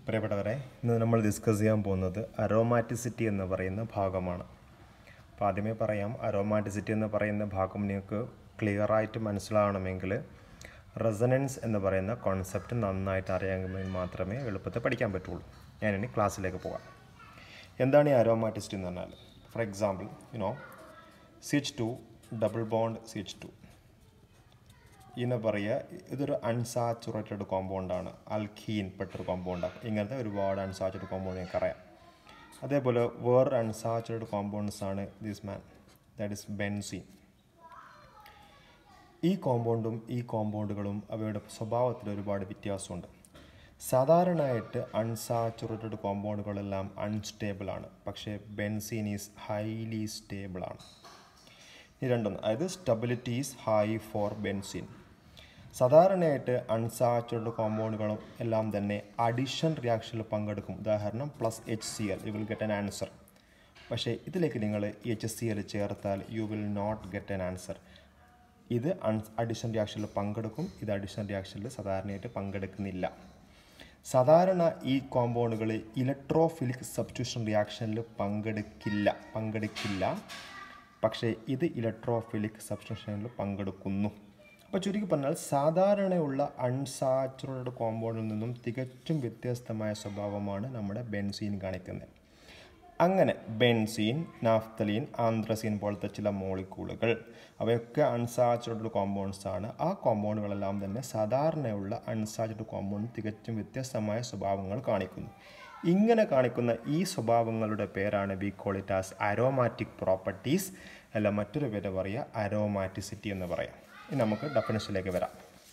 പ്രിയപ്പെട്ടവരെ ഇന്ന് നമ്മൾ ഡിസ്കസ് ചെയ്യാൻ പോകുന്നത് അരോമാറ്റിസിറ്റി എന്ന് പറയുന്ന ഭാഗമാണ് അപ്പോൾ ആദ്യമേ പറയാം അരോമാറ്റിസിറ്റി എന്ന് പറയുന്ന ഭാഗം നിങ്ങൾക്ക് ക്ലിയർ ആയിട്ട് മനസ്സിലാവണമെങ്കിൽ റെസനൻസ് എന്ന് പറയുന്ന കോൺസെപ്റ്റ് നന്നായിട്ട് അറിയാമെങ്കിൽ മാത്രമേ എളുപ്പത്തിൽ പഠിക്കാൻ പറ്റുള്ളൂ ഞാനിനി ക്ലാസ്സിലേക്ക് പോകാം എന്താണ് ഈ അരോമാറ്റിസിറ്റി എന്ന് പറഞ്ഞാൽ for example you know C H two double bond C H two ഇതിനെ പറയുക ഇതൊരു അൺസാച്ചുറേറ്റഡ് കോമ്പൗണ്ടാണ് അൽഖീൻ പെട്ടൊരു കോമ്പൗണ്ടാണ് ഇങ്ങനത്തെ ഒരുപാട് അൺസാച്ചുറേറ്റഡ് കോമ്പൗണ്ട് ഞങ്ങൾക്ക് അറിയാം അതേപോലെ വേറൊരു അൺസാച്ചുറേറ്റഡ് കോമ്പൗണ്ട്സ് ആണ് this man that is benzene ഈ കോമ്പൗണ്ടും ഈ കോമ്പൗണ്ടുകളും അവയുടെ സ്വഭാവത്തിൽ ഒരുപാട് വ്യത്യാസമുണ്ട് സാധാരണയായിട്ട് അൺസാച്ചുറേറ്റഡ് കോമ്പൗണ്ടുകളെല്ലാം അൺസ്റ്റേബിൾ ആണ് പക്ഷേ ബെൻസീൻ ഈസ് ഹൈലി സ്റ്റേബിൾ ആണ് ഈ രണ്ടൊന്ന് അതായത് stability is high for benzene സാധാരണയായിട്ട് അൺസാച്ചുറേറ്റഡ് കോമ്പൗണ്ടുകളും എല്ലാം തന്നെ അഡിഷൻ റിയാക്ഷനിൽ പങ്കെടുക്കും ഉദാഹരണം plus H C L you will get an answer പക്ഷേ ഇതിലേക്ക് നിങ്ങൾ എച്ച് സി എൽ ചേർത്താൽ you will not get an answer ഇത് അൺ അഡിഷൻ റിയാക്ഷനിൽ പങ്കെടുക്കും ഇത് അഡിഷൻ റിയാക്ഷനിൽ സാധാരണയായിട്ട് പങ്കെടുക്കുന്നില്ല സാധാരണ ഈ കോമ്പൗണ്ടുകൾ ഇലക്ട്രോഫിലിക് സബ്സ്റ്റിറ്റ്യൂഷൻ റിയാക്ഷനിൽ പങ്കെടുക്കില്ല പങ്കെടുക്കില്ല പക്ഷേ ഇത് ഇലക്ട്രോഫിലിക് സബ്സ്റ്റിറ്റ്യൂഷനിൽ പങ്കെടുക്കുന്നു അപ്പോൾ ചുരുക്കി പറഞ്ഞാൽ സാധാരണയുള്ള അൺസാച്ചുറേറ്റഡ് കോമ്പൗണ്ടിൽ നിന്നും തികച്ചും വ്യത്യസ്തമായ സ്വഭാവമാണ് നമ്മുടെ ബെൻസീൻ കാണിക്കുന്നത് അങ്ങനെ ബെൻസീൻ നാഫ്തലീൻ ആന്ത്രസീൻ പോലത്തെ ചില മോളിക്യൂളുകൾ അവയൊക്കെ അൺസാച്ചുറേറ്റഡ് കോമ്പൗണ്ട്സ് ആണ് ആ കോമ്പൗണ്ടുകളെല്ലാം തന്നെ സാധാരണയുള്ള അൺസാച്ചുറേറ്റഡ് കോമ്പൗണ്ട് തികച്ചും വ്യത്യസ്തമായ സ്വഭാവങ്ങൾ കാണിക്കുന്നു ഇങ്ങനെ കാണിക്കുന്ന ഈ സ്വഭാവങ്ങളുടെ പേരാണ് വി കോളിറ്റാസ് അരോമാറ്റിക് പ്രോപ്പർട്ടീസ് അല്ല മറ്റൊരു പേര് പറയുക അരോമാറ്റിസിറ്റി എന്ന് പറയാം ഇനി നമുക്ക് ഡെഫിനേഷനിലേക്ക് വരാം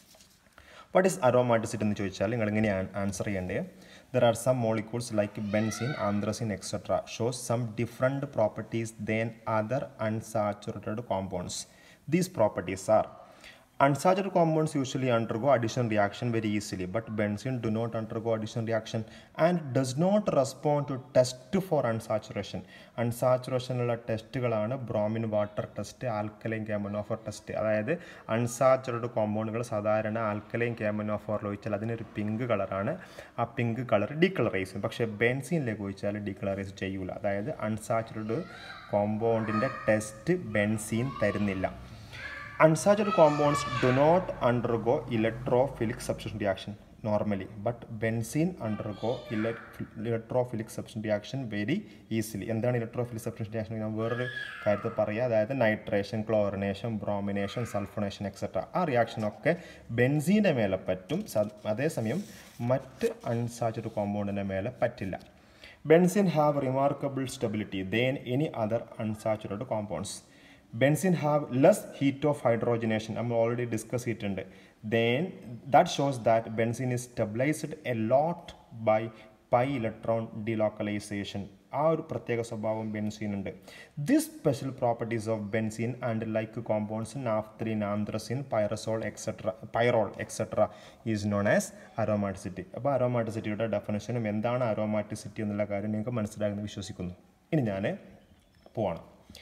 വാട്ട് ഈസ് അരോമാറ്റിസിറ്റി എന്ന് ചോദിച്ചാൽ നിങ്ങൾ എങ്ങനെയാണ് ആൻസർ ചെയ്യേണ്ടത് there are some molecules like benzene anthracene etcetera shows some different properties than other unsaturated compounds these properties are Unsaturated compounds usually undergo addition reaction very easily, but benzene do not undergo addition reaction and does not respond to test for unsaturation. അൺസാച്ചുറേഷനുള്ള ടെസ്റ്റുകളാണ് bromine water test alkaline ക്യാമനോഫർ test അതായത് unsaturated കോമ്പൗണ്ടുകൾ സാധാരണ alkaline ക്യാമനോഫറിൽ ഒഴിച്ചാൽ അതിനൊരു pink കളറാണ് ആ പിങ്ക് കളർ ഡീകളറൈസ് ചെയ്യും പക്ഷേ ബെൻസീനിലേക്ക് ഒഴിച്ചാൽ ഡീകളറൈസ് ചെയ്യൂല അതായത് അൺസാച്ചുറേറ്റഡ് കോമ്പൗണ്ടിൻ്റെ ടെസ്റ്റ് ബെൻസീൻ തരുന്നില്ല unsaturated compounds do not undergo electrophilic substitution reaction normally but benzene undergo elect- electrophilic substitution reaction very easily എന്താണ് ഇലക്ട്രോഫിലിക് സബ്സ്റ്റിറ്റ്യൂഷൻ റിയാക്ഷൻ ഞാൻ വേറൊരു കാര്യത്തിൽ പറയുക അതായത് nitration chlorination bromination sulphonation etcetera ആ റിയാക്ഷനൊക്കെ ബെൻസീൻ്റെ മേലെ പറ്റും സ- അതേസമയം മറ്റ് അൺസാച്ചുറേറ്റഡ് കോമ്പൗണ്ടിൻ്റെ മേലെ പറ്റില്ല benzene have remarkable stability than any other unsaturated compounds benzene have less heat of hydrogenation നമ്മൾ ഓൾറെഡി ഡിസ്കസ് ചെയ്തിട്ടുണ്ട് then that shows that benzene is stabilised a lot by pi electron delocalisation ആ ഒരു പ്രത്യേക സ്വഭാവം ബെൻസീനുണ്ട് this special properties of benzene and like compounds naphthalene anthracene pyrazole etcetera pyrrole etcetera is known as aromaticity അപ്പോൾ അരോമാറ്റിസിറ്റിയുടെ ഡെഫിനേഷനും എന്താണ് aromaticity എന്നുള്ള കാര്യം നിങ്ങൾക്ക് മനസ്സിലാകുമെന്ന് വിശ്വസിക്കുന്നു ഇനി ഞാൻ പോവാണ്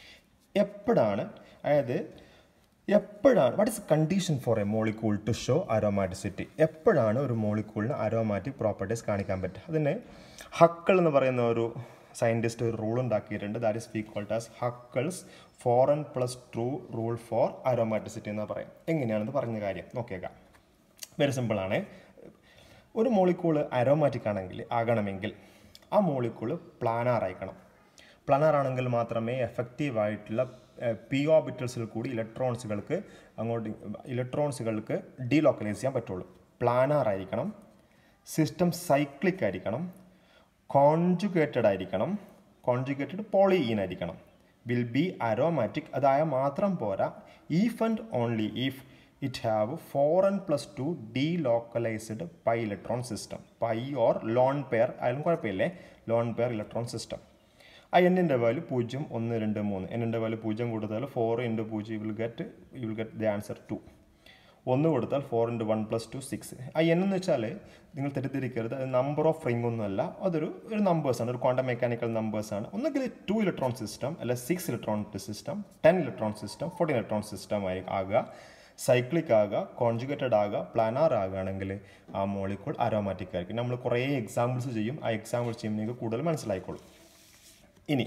എപ്പോഴാണ് അതായത് എപ്പോഴാണ് what is condition for a molecule to show aromaticity എപ്പോഴാണ് ഒരു മോളിക്യൂളിന് അരോമാറ്റിക് പ്രോപ്പർട്ടീസ് കാണിക്കാൻ പറ്റുക അതിന് ഹക്കൾ എന്ന് പറയുന്ന ഒരു സയൻറ്റിസ്റ്റ് ഒരു റൂൾ ഉണ്ടാക്കിയിട്ടുണ്ട് that is equal to as Huckel's four n plus two rule for aromaticity എന്ന് പറയും എങ്ങനെയാണെന്ന് പറഞ്ഞ കാര്യം നോക്കിയേക്കാം വെരി സിമ്പിളാണ് ഒരു മോളിക്യൂൾ അരോമാറ്റിക് ആണെങ്കിൽ ആകണമെങ്കിൽ ആ മോളിക്യൂൾ പ്ലാനാർ ആയിക്കണം പ്ലാനാർ ആണെങ്കിൽ മാത്രമേ എഫക്റ്റീവ് ആയിട്ടുള്ള പി ഓബിറ്റൽസിൽ കൂടി ഇലക്ട്രോൺസുകൾക്ക് അങ്ങോട്ട് ഇലക്ട്രോൺസുകൾക്ക് ഡീലോക്കലൈസ് ചെയ്യാൻ പറ്റുള്ളൂ പ്ലാനാർ ആയിരിക്കണം സിസ്റ്റം സൈക്ലിക് ആയിരിക്കണം കോൺജുഗേറ്റഡ് ആയിരിക്കണം കോൺജുഗേറ്റഡ് പോളിയീൻ ആയിരിക്കണം വിൽ ബി അരോമാറ്റിക് അതായ മാത്രം പോരാ if and only if it have four n plus two delocalised pi electron system pi or lone pair ആയാലും കുഴപ്പമില്ലേ ലോൺ പെയർ ഇലക്ട്രോൺ സിസ്റ്റം ആ എന്നിൻ്റെ വാല്യൂ പൂജ്യം ഒന്ന് രണ്ട് മൂന്ന് എന്നിൻ്റെ വാല്യൂ പൂജ്യം കൊടുത്താൽ ഫോർ ഇൻറ്റു പൂജ്യം will get you will get the answer two ഒന്ന് കൊടുത്താൽ four into one plus two six ആ എൻ എന്ന് വെച്ചാൽ നിങ്ങൾ തെറ്റിദ്ധരിക്കരുത് അത് നമ്പർ ഓഫ് റിംഗ് ഒന്നുമല്ല അതൊരു ഒരു നമ്പേഴ്സാണ് ഒരു ക്വാണ്ടം മെക്കാനിക്കൽ നമ്പേഴ്സാണ് ഒന്നുകിൽ ടു ഇലക്ട്രോൺ സിസ്റ്റം അല്ല six electron system ten electron system fourteen electron system ആയി ആകുക സൈക്ലിക് ആകുക കോൺജുഗേറ്റഡ് ആകുക പ്ലാനാർ ആകുകയാണെങ്കിൽ ആ മോളിക്കൂൾ അരോമാറ്റിക് ആയിരിക്കും നമ്മൾ കുറേ എക്സാമ്പിൾസ് ചെയ്യും ആ എക്സാമ്പിൾസ് ചെയ്യുമ്പോൾ നിങ്ങൾക്ക് കൂടുതൽ മനസ്സിലായിക്കോളും ഇനി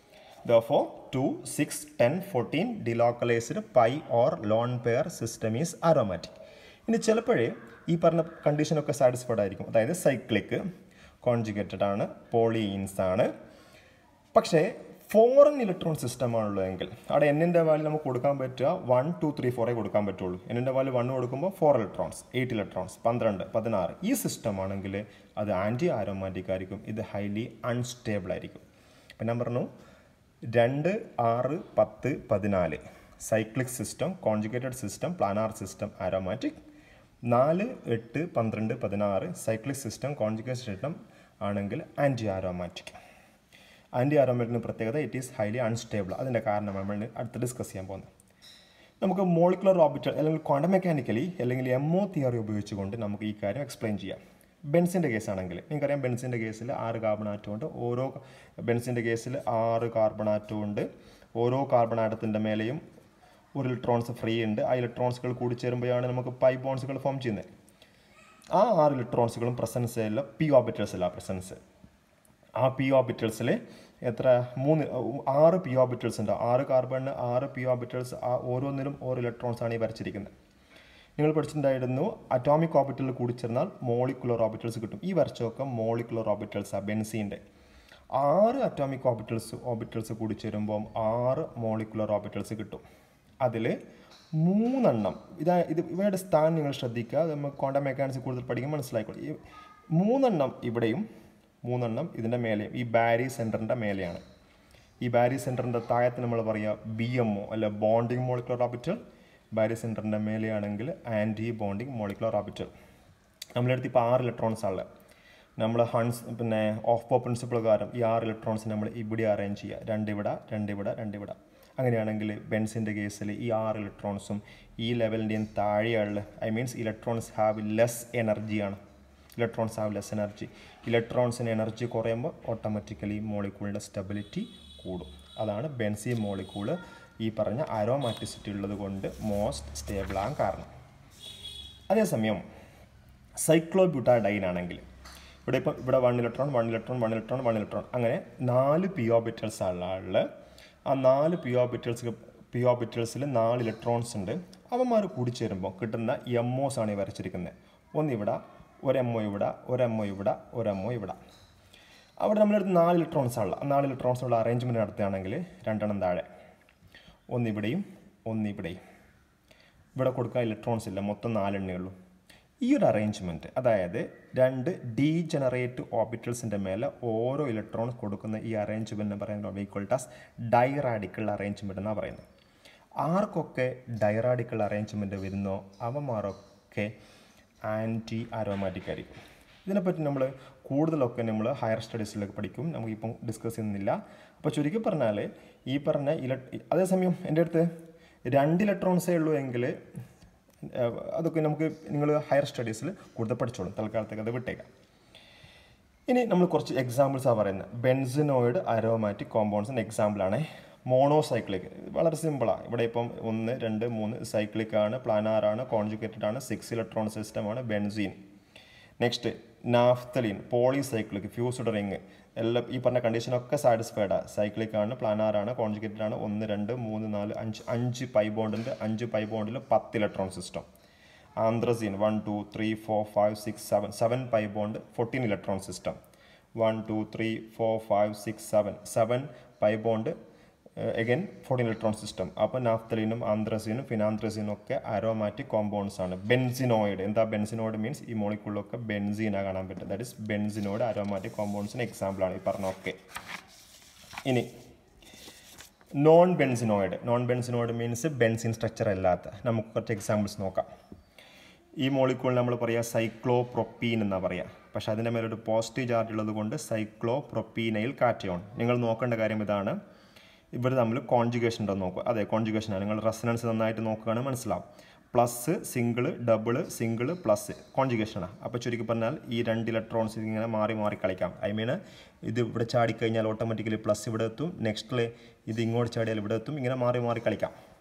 though two six ten fourteen delocalised pi or lone pair system is aromatic ഇനി ചിലപ്പോഴേ ഈ പറഞ്ഞ കണ്ടീഷനൊക്കെ സാറ്റിസ്ഫൈഡ് ആയിരിക്കും അതായത് സൈക്ലിക് കോൺജുഗേറ്റഡ് ആണ് പോളിയീൻസ് ആണ് പക്ഷേ ഫോറിൻ ഇലക്ട്രോൺ സിസ്റ്റം ആണല്ലോ എങ്കിൽ അവിടെ എന്നിൻ്റെ വാല്യൂ നമുക്ക് കൊടുക്കാൻ പറ്റുക വൺ ടു ത്രീ ഫോറേ കൊടുക്കാൻ പറ്റുള്ളൂ എന്നിൻ്റെ വാല്യൂ വൺ കൊടുക്കുമ്പോൾ ഫോർ ഇലക്ട്രോൺസ് എയ്റ്റ് ഇലക്ട്രോൺസ് പന്ത്രണ്ട് പതിനാറ് ഈ സിസ്റ്റം ആണെങ്കിൽ അത് ആൻറ്റി ആരോമാറ്റിക് ആയിരിക്കും ഇത് ഹൈലി അൺസ്റ്റേബിൾ ആയിരിക്കും അപ്പം ഞാൻ പറഞ്ഞു രണ്ട് ആറ് പത്ത് പതിനാല് cyclic system conjugated system planar system aromatic നാല് എട്ട് പന്ത്രണ്ട് പതിനാറ് സൈക്ലിക് സിസ്റ്റം കോൺജുഗേറ്റ് സിസ്റ്റം ആണെങ്കിൽ ആൻറ്റി ആരോമാറ്റിക് ആൻറ്റി ആരോമാറ്റിന് പ്രത്യേകത ഇറ്റ് ഈസ് ഹൈലി അൺസ്റ്റേബിൾ അതിൻ്റെ കാരണം നമ്മൾ അടുത്ത് ഡിസ്കസ് ചെയ്യാൻ പോകുന്നത് നമുക്ക് മോളിക്കുലർ ഓർബിറ്റൽ അല്ലെങ്കിൽ ക്വാണ്ടം മെക്കാനിക്കലി അല്ലെങ്കിൽ എം ഒ തിയറി ഉപയോഗിച്ചുകൊണ്ട് നമുക്ക് ഈ കാര്യം എക്സ്പ്ലെയിൻ ചെയ്യാം ബെൻസിൻ്റെ കേസാണെങ്കിൽ നിങ്ങൾക്കറിയാം ബെൻസിൻ്റെ കേസിൽ ആറ് കാർബൺ ആറ്റം ഉണ്ട് ഓരോ ബെൻസിൻ്റെ കേസിൽ ആറ് കാർബൺ ആറ്റം ഉണ്ട് ഓരോ കാർബൺ ആറ്റത്തിൻ്റെ മേലെയും ഒരു ഇലക്ട്രോൺസ് ഫ്രീ ഉണ്ട് ആ ഇലക്ട്രോൺസുകൾ കൂടി ചേരുമ്പോഴാണ് നമുക്ക് പൈ ബോൺസുകൾ ഫോം ചെയ്യുന്നത് ആ ആറ് ഇലക്ട്രോൺസുകളും പ്രസൻസ് അല്ല പി ഓർബിറ്റൽസില്ല പ്രസൻസ് ആ പി ഓർബിറ്റൽസിൽ എത്ര മൂന്ന് ആറ് പി ഓർബിറ്റൽസ് ഉണ്ട് ആറ് കാർബണിന് ആറ് പി ഓർബിറ്റൽസ് ആ ഓരോന്നിലും ഓരോ ഇലക്ട്രോൺസ് ആണ് ഈ വരച്ചിരിക്കുന്നത് നിങ്ങൾ പഠിച്ചിട്ടുണ്ടായിരുന്നു അറ്റോമിക് ഓർബിറ്റൽ കൂടി ചേർന്നാൽ മോളിക്കുലർ ഓർബിറ്റൽസ് കിട്ടും ഈ വരച്ചൊക്കെ മോളിക്കുലർ ഓർബിറ്റൽസ് ആ ബെൻസീൻ്റെ ആറ് അറ്റോമിക് ഓർബിറ്റൽസ് ഓർബിറ്റൽസ് കൂടി ചേരുമ്പോൾ ആറ് മോളിക്കുലർ ഓർബിറ്റൽസ് കിട്ടും അതിൽ മൂന്നെണ്ണം ഇതാ ഇത് ഇവയുടെ സ്ഥാനം നിങ്ങൾ ശ്രദ്ധിക്കുക അത് നമുക്ക് ക്വാണ്ടം മെക്കാനിക്സ് കൂടുതൽ പഠിക്കുമ്പോൾ മനസ്സിലായിക്കോളും ഈ മൂന്നെണ്ണം ഇവിടെയും മൂന്നെണ്ണം ഇതിൻ്റെ മേലെയും ഈ ബാരി സെൻറ്ററിൻ്റെ മേലെയാണ് ഈ ബാരി സെൻറ്ററിൻ്റെ താഴത്ത് നമ്മൾ പറയുക ബി എം ഒ അല്ല ബോണ്ടിങ് മോളിക്കുലർ ഓർബിറ്റൽ ബാരി സെൻറ്ററിൻ്റെ മേലെയാണെങ്കിൽ ആൻറ്റി ബോണ്ടിങ് മോളിക്കുലർ ഓർബിറ്റൽ നമ്മളെടുത്ത് ഇപ്പോൾ ആറ് ഇലക്ട്രോൺസ് ഉള്ളത് നമ്മൾ ഹൺസ് പിന്നെ ഓഫ് പോ പ്രിൻസിപ്പിൾ പ്രകാരം ഈ ആറ് ഇലക്ട്രോൺസ് നമ്മൾ ഇവിടെ അറേഞ്ച് ചെയ്യുക രണ്ടിവിടെ രണ്ടിവിടെ രണ്ടിവിടെ അങ്ങനെയാണെങ്കിൽ ബെൻസിൻ്റെ കേസിൽ ഈ ആറ് ഇലക്ട്രോൺസും ഈ ലെവലിൻ്റെയും താഴെയുള്ള I means electrons have less എനർജിയാണ് ഇലക്ട്രോൺസ് ഹാവ് ലെസ് എനർജി ഇലക്ട്രോൺസിന് എനർജി കുറയുമ്പോൾ ഓട്ടോമാറ്റിക്കലി മോളിക്കൂളിൻ്റെ സ്റ്റെബിലിറ്റി കൂടും അതാണ് ബെൻസി മോളിക്കൂള് ഈ പറഞ്ഞ അരോമാറ്റിസിറ്റി ഉള്ളത് കൊണ്ട് മോസ്റ്റ് സ്റ്റേബിൾ ആകാൻ കാരണം അതേസമയം സൈക്ലോബ്യൂട്ടാഡൈൻ ആണെങ്കിൽ ഇവിടെ ഇപ്പം ഇവിടെ one electron one electron one electron one electron അങ്ങനെ നാല് പി ഓർബിറ്റൽസ് ഉള്ള ആളിൽ ആ നാല് പി ഓർബിറ്റൽസ് പി ഓർബിറ്റൽസിൽ നാല് ഇലക്ട്രോൺസ് ഉണ്ട് അവന്മാർ കൂടിച്ചേരുമ്പോൾ കിട്ടുന്ന എം ഒസ് ആണ് ഈ വരച്ചിരിക്കുന്നത് ഒന്നിവിടെ ഒരു എം ഒ ഇവിടെ ഒരു എം ഒ ഇവിടെ ഒരു എം ഒ ഇവിടെ അവിടെ നമ്മളെടുത്ത് നാല് ഇലക്ട്രോൺസ് ഉള്ള നാല് ഇലക്ട്രോൺസ് ഉള്ള അറേഞ്ച്മെൻറ്റ് നടത്തുകയാണെങ്കിൽ രണ്ടെണ്ണം താഴെ ഒന്നിവിടെയും ഒന്നിവിടെയും ഇവിടെ കൊടുക്കാൻ ഇലക്ട്രോൺസ് ഇല്ല മൊത്തം നാലെണ്ണേ ഉള്ളൂ ഈ ഒരു അറേഞ്ച്മെൻറ്റ് അതായത് രണ്ട് ഡീജനറേറ്റ് ഓർബിറ്റൽസിൻ്റെ മേലെ ഓരോ ഇലക്ട്രോൺ കൊടുക്കുന്ന ഈ അറേഞ്ച്മെൻറ്റ് പറയുന്നത് ഈക്വൽട്ടാസ് ഡൈറാഡിക്കൽ അറേഞ്ച്മെൻറ്റ് എന്നാണ് പറയുന്നത് ആർക്കൊക്കെ ഡൈറാഡിക്കൽ അറേഞ്ച്മെൻറ്റ് വരുന്നോ അവന്മാരൊക്കെ ആൻറ്റി ആരോമാറ്റിക് ആയിരിക്കും ഇതിനെപ്പറ്റി നമ്മൾ കൂടുതലൊക്കെ നമ്മൾ ഹയർ സ്റ്റഡീസിലൊക്കെ പഠിക്കും നമുക്കിപ്പം ഡിസ്കസ് ചെയ്യുന്നില്ല അപ്പോൾ ചുരുക്കി പറഞ്ഞാൽ ഈ പറഞ്ഞ ഇല അതേസമയം എൻ്റെ അടുത്ത് രണ്ട് ഇലക്ട്രോൺസേ ഉള്ളൂ എങ്കിൽ അതൊക്കെ നമുക്ക് നിങ്ങൾ ഹയർ സ്റ്റഡീസിൽ കൂടുതൽ പഠിച്ചോളും തൽക്കാലത്തേക്ക് അത് വിട്ടേക്കാം ഇനി നമ്മൾ കുറച്ച് എക്സാമ്പിൾസാണ് പറയുന്നത് ബെൻസിനോയിഡ് അരോമാറ്റിക് കോമ്പൗണ്ട്സിൻ്റെ എക്സാമ്പിളാണ് മോണോസൈക്ലിക് വളരെ സിമ്പിളാണ് ഇവിടെ ഇപ്പം ഒന്ന് രണ്ട് മൂന്ന് സൈക്ലിക് ആണ് പ്ലാനാർ ആണ് കോൺജുഗേറ്റഡ് ആണ് സിക്സ് ഇലക്ട്രോൺ സിസ്റ്റമാണ് benzene next naphthalene polycyclic fused ring എല്ലാം ഈ പറഞ്ഞ കണ്ടീഷനൊക്കെ സാറ്റിസ്ഫൈഡ് സൈക്ലിക് ആണ് പ്ലാനാർ ആണ് കോൺജുഗേറ്റഡ് ആണ് ഒന്ന് രണ്ട് മൂന്ന് നാല് അഞ്ച് അഞ്ച് പൈ ബോണ്ടിൻ്റെ അഞ്ച് പൈ ബോണ്ടിൽ പത്ത് electron system anthracene one two three four five six seven seven pi bond fourteen electron system one two three four five six seven seven pi bond again fourteen electron system അപ്പോൾ നാഫ്തലിനും ആന്ത്രസീനും ഫിനാന്ത്രസീനും ഒക്കെ aromatic compounds ആണ് benzenoid എന്താ benzenoid means ഈ മോളിക്കുള്ളൊക്കെ ബെൻസീന കാണാൻ പറ്റും ദാറ്റ് ഇസ് ബെൻസിനോയിഡ് അരോമാറ്റിക് കോമ്പൗണ്ട്സിന് എക്സാമ്പിളാണ് ഈ പറഞ്ഞ ഒക്കെ ഇനി non benzenoid non benzenoid means benzene structure അല്ലാത്ത നമുക്ക് കുറച്ച് എക്സാമ്പിൾസ് നോക്കാം ഈ മോളിക്കൂൾ നമ്മൾ പറയുക സൈക്ലോ പ്രൊപ്പീൻ എന്നാണ് പറയുക പക്ഷെ അതിൻ്റെ മേലൊരു പോസിറ്റീവ് ചാർജ് ഉള്ളത് കൊണ്ട് സൈക്ലോ പ്രൊപ്പീനയിൽ കാറ്റയോൺ നിങ്ങൾ നോക്കേണ്ട കാര്യം ഇതാണ് ഇവർ തമ്മിൽ കോൺജുഗേഷൻ ഉണ്ടോ നോക്കുക അതെ കോൺജുഗേഷനാണ് നിങ്ങൾ റെസനൻസ് നന്നായിട്ട് നോക്കുകയാണെങ്കിൽ മനസ്സിലാവും plus single double single plus കോൺജുഗേഷനാണ് അപ്പോൾ ചുരുക്കി പറഞ്ഞാൽ ഈ രണ്ട് ഇലക്ട്രോൺസ് ഇങ്ങനെ മാറി മാറി കളിക്കാം ഐ മീൻ ഇത് ഇവിടെ ചാടിക്കഴിഞ്ഞാൽ ഓട്ടോമാറ്റിക്കലി പ്ലസ് ഇവിടെ എത്തും നെക്സ്റ്റിൽ ഇത് ഇങ്ങോട്ട് ചാടിയാൽ ഇവിടെ എത്തും ഇങ്ങനെ മാറി മാറി കളിക്കാം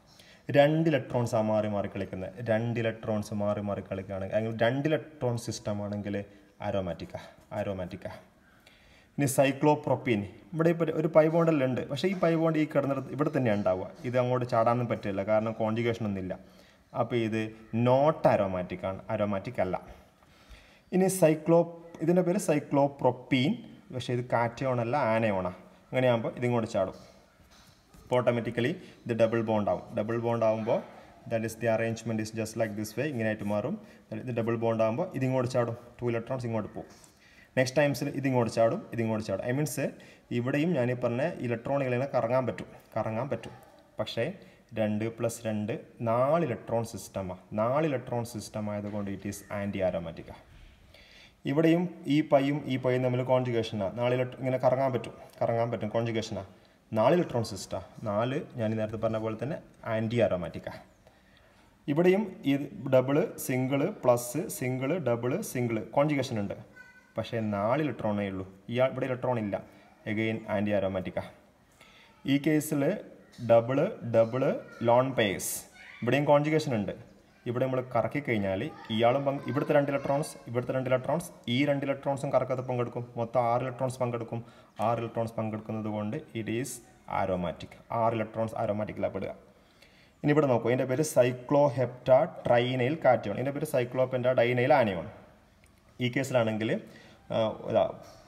രണ്ട് ഇലക്ട്രോൺസ് ആ മാറി മാറി കളിക്കുന്നത് രണ്ട് ഇലക്ട്രോൺസ് മാറി മാറി കളിക്കുകയാണെങ്കിൽ അല്ലെങ്കിൽ രണ്ട് ഇലക്ട്രോൺ സിസ്റ്റം ആണെങ്കിൽ ആരോമാറ്റിക്ക ആരോമാറ്റിക്ക ഇനി സൈക്ലോപ്രോപ്പീൻ ഇവിടെ ഇപ്പോൾ ഒരു പൈ ബോണ്ടെല്ലാം ഉണ്ട് പക്ഷേ ഈ പൈ ബോണ്ട് ഈ കിടന്നിടത്ത് ഇവിടെ തന്നെയാണ് ഉണ്ടാവുക ഇത് അങ്ങോട്ട് ചാടാനൊന്നും പറ്റില്ല കാരണം കോൺജുഗേഷൻ ഒന്നുമില്ല അപ്പോൾ ഇത് നോട്ട് അരോമാറ്റിക് ആണ് അരോമാറ്റിക് അല്ല ഇനി സൈക്ലോ ഇതിൻ്റെ പേര് സൈക്ലോപ്രോപ്പീൻ പക്ഷേ ഇത് കാറ്റയോൺ അല്ല ആനയോണ അങ്ങനെയാകുമ്പോൾ ഇതിങ്ങോട്ട് ചാടും അപ്പോൾ ഓട്ടോമാറ്റിക്കലി ഇത് ഡബിൾ ബോണ്ട് ആവും ഡബിൾ ബോണ്ട് ആകുമ്പോൾ that is the arrangement is just like this way ഇങ്ങനെയായിട്ട് മാറും ഇത് ഡബിൾ ബോണ്ട് ആകുമ്പോൾ ഇതിങ്ങോട്ട് ചാടും ടു ഇലക്ട്രോൺസ് ഇങ്ങോട്ട് പോകും നെക്സ്റ്റ് ടൈംസിൽ ഇതിങ്ങോട്ട് ചാടും ഇതിങ്ങോട്ട് ചാടും ഐ മീൻസ് ഇവിടെയും ഞാൻ ഈ പറഞ്ഞ ഇലക്ട്രോണുകളിങ്ങനെ കറങ്ങാൻ പറ്റും കറങ്ങാൻ പറ്റും പക്ഷേ രണ്ട് പ്ലസ് രണ്ട് നാല് ഇലക്ട്രോൺ സിസ്റ്റമാണ് നാല് ഇലക്ട്രോൺ സിസ്റ്റം ആയതുകൊണ്ട് ഇറ്റ് ഈസ് ആൻറ്റി ആരോമാറ്റിക്ക ഇവിടെയും ഈ പൈയും ഈ പൈയും തമ്മിൽ കോൺജുഗേഷനാണ് നാല് ഇലക്ട്രോ ഇങ്ങനെ കറങ്ങാൻ പറ്റും കറങ്ങാൻ പറ്റും കോൺജുഗേഷനാണ് നാല് ഇലക്ട്രോൺ സിസ്റ്റമാണ് നാല് ഞാൻ ഈ നേരത്തെ പറഞ്ഞ പോലെ തന്നെ ആൻറ്റി ആരോമാറ്റിക്കാണ് ഇവിടെയും ഇത് double single plus single double single conjugation ഉണ്ട് പക്ഷേ നാല് ഇലക്ട്രോണേ ഉള്ളൂ ഇയാൾ ഇവിടെ ഇലക്ട്രോൺ ഇല്ല എഗെയിൻ ആൻറ്റി ആരോമാറ്റിക്കാണ് ഈ കേസിൽ ഡബിള് ഡബിള് ലോൺ പേസ് ഇവിടെയും കോൺജുഗേഷൻ ഉണ്ട് ഇവിടെ നമ്മൾ കറക്കി കഴിഞ്ഞാൽ ഇയാളും പങ്ക് ഇവിടുത്തെ രണ്ട് ഇലക്ട്രോൺസ് ഇവിടുത്തെ രണ്ട് ഇലക്ട്രോൺസ് ഈ രണ്ട് ഇലക്ട്രോൺസും കറക്കത്ത് പങ്കെടുക്കും മൊത്തം ആറ് ഇലക്ട്രോൺസ് പങ്കെടുക്കും ആറ് ഇലക്ട്രോൺസ് പങ്കെടുക്കുന്നത് കൊണ്ട് ഇറ്റ് ഈസ് ആരോമാറ്റിക് ആറ് ഇലക്ട്രോൺസ് ആരോമാറ്റിക്കിലാണ് പെടുക ഇനി ഇവിടെ നോക്കൂ ഇതിൻ്റെ പേര് സൈക്ലോഹെപ്റ്റ ട്രൈനൈൽ കാറ്റയോൺ ഇതിൻ്റെ പേര് സൈക്ലോപെൻറ്റ ഡൈനൈൽ ആനയോൺ ഈ കേസിലാണെങ്കിൽ ഇതാ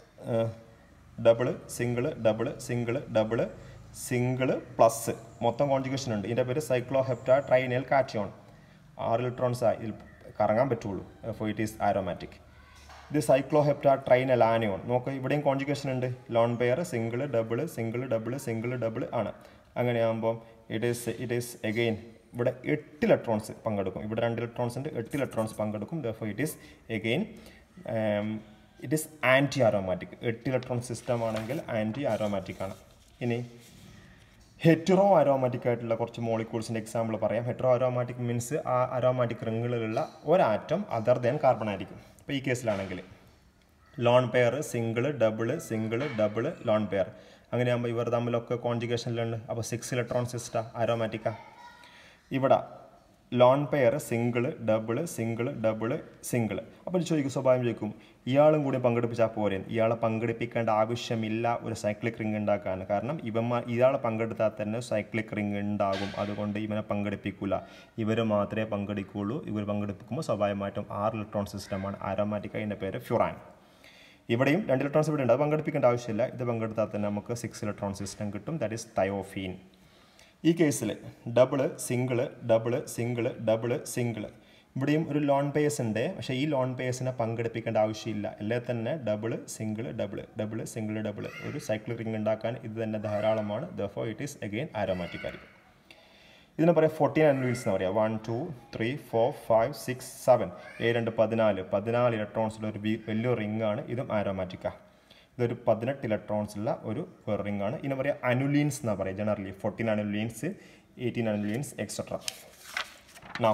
double single double single double single plus മൊത്തം കോൺജുഗേഷൻ ഉണ്ട് ഇതിൻ്റെ പേര് സൈക്ലോഹെപ്റ്റ ട്രൈനൈൽ കാറ്റയോൺ ആറ് ഇലക്ട്രോൺസ് ഇതിൽ കറങ്ങാൻ പറ്റുള്ളൂ ഫോർ ഇറ്റ് ഈസ് ആരോമാറ്റിക് ഇത് സൈക്ലോഹെപ്റ്റ ട്രൈനൽ ആനിയോൺ നോക്ക് ഇവിടെയും കോൺജുഗേഷൻ ഉണ്ട് lone pair single double single double single double ആണ് അങ്ങനെയാകുമ്പോൾ it is it is again ഇവിടെ എട്ട് ഇലക്ട്രോൺസ് പങ്കെടുക്കും ഇവിടെ രണ്ട് ഇലക്ട്രോൺസ് ഉണ്ട് എട്ട് ഇലക്ട്രോൺസ് പങ്കെടുക്കും though it is again it is anti aromatic എട്ട് ഇലക്ട്രോൺ സിസ്റ്റം ആണെങ്കിൽ ആൻറ്റി ആരോമാറ്റിക് ആണ് ഇനി ഹെറ്ററോ അരോമാറ്റിക് ആയിട്ടുള്ള കുറച്ച് മോളിക്യൂൾസിൻ്റെ എക്സാമ്പിൾ പറയാം ഹെറ്ററോ അരോമാറ്റിക് മീൻസ് ആ അരോമാറ്റിക് റിങ്ങുകളിലുള്ള ഒരാറ്റം അതർ ദാൻ കാർബൺ ആയിരിക്കും ഇപ്പോൾ ഈ കേസിലാണെങ്കിൽ lone pair single double single double lone pair അങ്ങനെയാകുമ്പോൾ ഇവർ തമ്മിലൊക്കെ കോൺജുഗേഷനിലുണ്ട് അപ്പോൾ സിക്സ് ഇലക്ട്രോൺ സിസ്റ്റ അരോമാറ്റിക്ക ഇവിടെ lone pair single double single double single അപ്പോൾ ചോദിക്കും സ്വാഭാവികം ചോദിക്കും ഇയാളും കൂടി പങ്കെടുപ്പിച്ചാൽ പോരെ ഇയാളെ പങ്കെടുപ്പിക്കേണ്ട ആവശ്യമില്ല ഒരു സൈക്ലിക് റിംഗ് ഉണ്ടാക്കാൻ കാരണം ഇവന്മാർ ഇയാളെ പങ്കെടുത്താൽ തന്നെ സൈക്ലിക് റിംഗ് ഉണ്ടാകും അതുകൊണ്ട് ഇവനെ പങ്കെടുപ്പിക്കില്ല ഇവർ മാത്രമേ പങ്കെടുക്കുകയുള്ളൂ ഇവർ പങ്കെടുപ്പിക്കുമ്പോൾ സ്വാഭാവികമായിട്ടും ആറ് ഇലക്ട്രോൺ സിസ്റ്റമാണ് ആരോമാറ്റിക് അതിൻ്റെ പേര് ഫ്യുറാൻ ഇവിടെയും രണ്ട് ഇലക്ട്രോൺസ് ഇവിടെ ഉണ്ട് അത് പങ്കെടുപ്പിക്കേണ്ട ആവശ്യമില്ല ഇത് പങ്കെടുത്താൽ തന്നെ നമുക്ക് സിക്സ് ഇലക്ട്രോൺ സിസ്റ്റം കിട്ടും ദാറ്റ് ഈസ് തയോഫീൻ ഈ കേസിൽ double single double single double single ഇവിടെയും ഒരു ലോൺ പേസ് ഉണ്ട് പക്ഷേ ഈ ലോൺ പേസിനെ പങ്കെടുപ്പിക്കേണ്ട ആവശ്യമില്ല അല്ലേ തന്നെ double single double double single double ഒരു സൈക്കിൾ റിംഗ് ഉണ്ടാക്കാൻ ഇത് തന്നെ ധാരാളമാണ് therefore it is again aromatic ആയിരിക്കും ഇതിനെ പറയാം ഫോർട്ടീൻ അനുവീൽസ് എന്ന് പറയാം one two three four five six seven ഏഴ് രണ്ട് പതിനാല് പതിനാല് ഇലക്ട്രോൺസിലുള്ള ഒരു വലിയ റിംഗ് ആണ് ഇതും ആരോമാറ്റിക്കാണ് ഇതൊരു പതിനെട്ട് ഇലക്ട്രോൺസുള്ള ഒരു റിംഗ് ആണ് ഇതിനെ പറയാം അനുലീൻസ് എന്നാണ് പറയുക generally fourteen annulenes eighteen annulenes etcetera നാ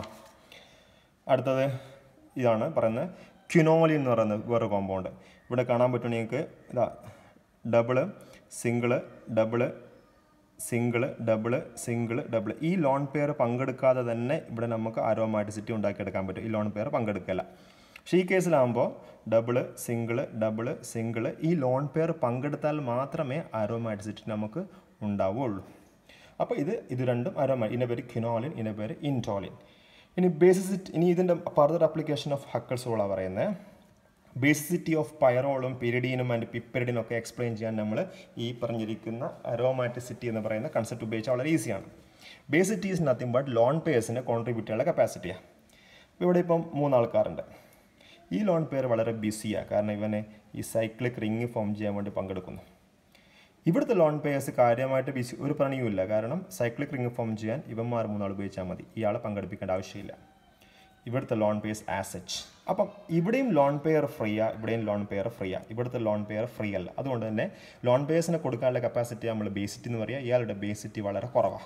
അടുത്തത് ഇതാണ് പറയുന്നത് ക്യുനോലിൻ എന്ന് പറയുന്നത് വേറെ കോമ്പൗണ്ട് ഇവിടെ കാണാൻ പറ്റും നിങ്ങൾക്ക് ഇതാ double single double single double single double ഈ ലോൺ പെയർ പങ്കെടുക്കാതെ തന്നെ ഇവിടെ നമുക്ക് അരോമാറ്റിസിറ്റി ഉണ്ടാക്കിയെടുക്കാൻ പറ്റും ഈ ലോൺ പെയർ പങ്കെടുക്കില്ല പക്ഷേ ഈ കേസിലാകുമ്പോൾ ഡബിള് സിംഗിള് ഡബിള് സിംഗിള് ഈ ലോൺ പെയർ പങ്കെടുത്താൽ മാത്രമേ അരോമാറ്റിസിറ്റി നമുക്ക് ഉണ്ടാവുകയുള്ളൂ അപ്പോൾ ഇത് ഇത് രണ്ടും അരോമാ ഇതിൻ്റെ പേര് ക്യുനോലിൻ ഇതിൻ്റെ പേര് ഇൻറ്റോലിൻ ഇനി ബേസിസിറ്റി ഇനി ഇതിൻ്റെ ഫർദർ ആപ്ലിക്കേഷൻ ഓഫ് ഹക്കൾസ് റോളാണ് പറയുന്നത് ബേസിസിറ്റി ഓഫ് പയറോളും പിരിഡീനും ആൻഡ് പിപ്പെരിഡിനും ഒക്കെ എക്സ്പ്ലെയിൻ ചെയ്യാൻ നമ്മൾ ഈ പറഞ്ഞിരിക്കുന്ന അരോമാറ്റിസിറ്റി എന്ന് പറയുന്ന കൺസെപ്റ്റ് ഉപയോഗിച്ചാൽ വളരെ ഈസിയാണ് basicity is nothing but lone പേഴ്സിനെ കോൺട്രിബ്യൂട്ട് ചെയ്യാനുള്ള കപ്പാസിറ്റിയാണ് ഇവിടെ ഇപ്പം മൂന്നാൾക്കാരുണ്ട് ഈ ലോൺ പേർ വളരെ ബിസിയാണ് കാരണം ഇവനെ ഈ സൈക്ലിക് റിങ് ഫോം ചെയ്യാൻ വേണ്ടി പങ്കെടുക്കുന്നു ഇവിടുത്തെ ലോൺ പേയേഴ്സ് കാര്യമായിട്ട് ബിസി ഒരു പണിയുമില്ല കാരണം സൈക്ലിക് റിങ് ഫോം ചെയ്യാൻ ഇവന്മാർ മൂന്നാൾ ഉപയോഗിച്ചാൽ മതി ഇയാളെ പങ്കെടുപ്പിക്കേണ്ട ആവശ്യമില്ല ഇവിടുത്തെ ലോൺ പേയേഴ്സ് ആസച്ച് അപ്പം ഇവിടെയും ലോൺ പെയർ ഫ്രീയാ ഇവിടെയും ലോൺ പെയർ ഫ്രീയാ ഇവിടുത്തെ ലോൺ പെയർ ഫ്രീ അല്ല അതുകൊണ്ട് തന്നെ ലോൺ പേയേഴ്സിനെ കൊടുക്കാനുള്ള കപ്പാസിറ്റി നമ്മൾ ബേസിറ്റി എന്ന് പറയുക ഇയാളുടെ ബേസിറ്റി വളരെ കുറവാണ്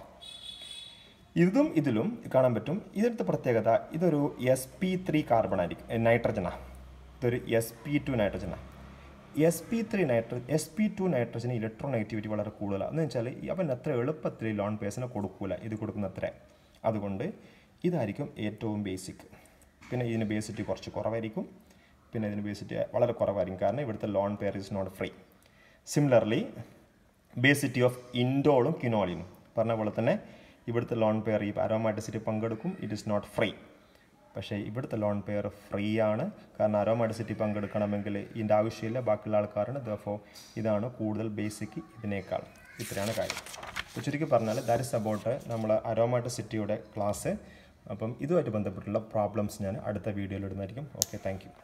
ഇതും ഇതിലും കാണാൻ പറ്റും ഇതിലത്തെ പ്രത്യേകത ഇതൊരു എസ് പി ത്രീ കാർബൺ ആയിരിക്കും നൈട്രജനാണ് ഇതൊരു എസ് പി ടു നൈട്രജനാണ് എസ് പി ത്രീ നൈട്ര എസ് പി ടു നൈട്രജന് ഇലക്ട്രോൺ നെഗറ്റിവിറ്റി വളരെ കൂടുതലാണ് എന്ന് വെച്ചാൽ അവൻ അത്ര എളുപ്പത്തിൽ ലോൺ പേഴ്സിനെ കൊടുക്കൂല ഇത് കൊടുക്കുന്ന അത്ര അതുകൊണ്ട് ഇതായിരിക്കും ഏറ്റവും ബേസിക് പിന്നെ ഇതിന് ബേസിറ്റി കുറച്ച് കുറവായിരിക്കും പിന്നെ ഇതിന് ബേസിറ്റി വളരെ കുറവായിരിക്കും കാരണം ഇവിടുത്തെ lone pair is not free similarly basicity of ഇൻഡോളും കിനോളിനും പറഞ്ഞ പോലെ തന്നെ ഇവിടുത്തെ ലോൺ പെയർ ഈ അരോമാറ്റിസിറ്റി പങ്കെടുക്കും ഇറ്റ് ഇസ് നോട്ട് ഫ്രീ പക്ഷേ ഇവിടുത്തെ ലോൺ പെയർ ഫ്രീ ആണ് കാരണം അരോമാറ്റിസിറ്റി പങ്കെടുക്കണമെങ്കിൽ ഇതിൻ്റെ ആവശ്യമില്ല ബാക്കിയുള്ള ആൾക്കാരാണ് ദഫോ ഇതാണ് കൂടുതൽ ബേസിക് ഇതിനേക്കാൾ ഇത്രയാണ് കാര്യം അപ്പോൾ ചുരുക്കി പറഞ്ഞാൽ ദാറ്റ് ഇസ് അബൌട്ട് നമ്മൾ അരോമാറ്റിസിറ്റിയുടെ ക്ലാസ് അപ്പം ഇതുമായിട്ട് ബന്ധപ്പെട്ടുള്ള പ്രോബ്ലംസ് ഞാൻ അടുത്ത വീഡിയോയിൽ ഇടുന്നതായിരിക്കും ഓക്കെ താങ്ക്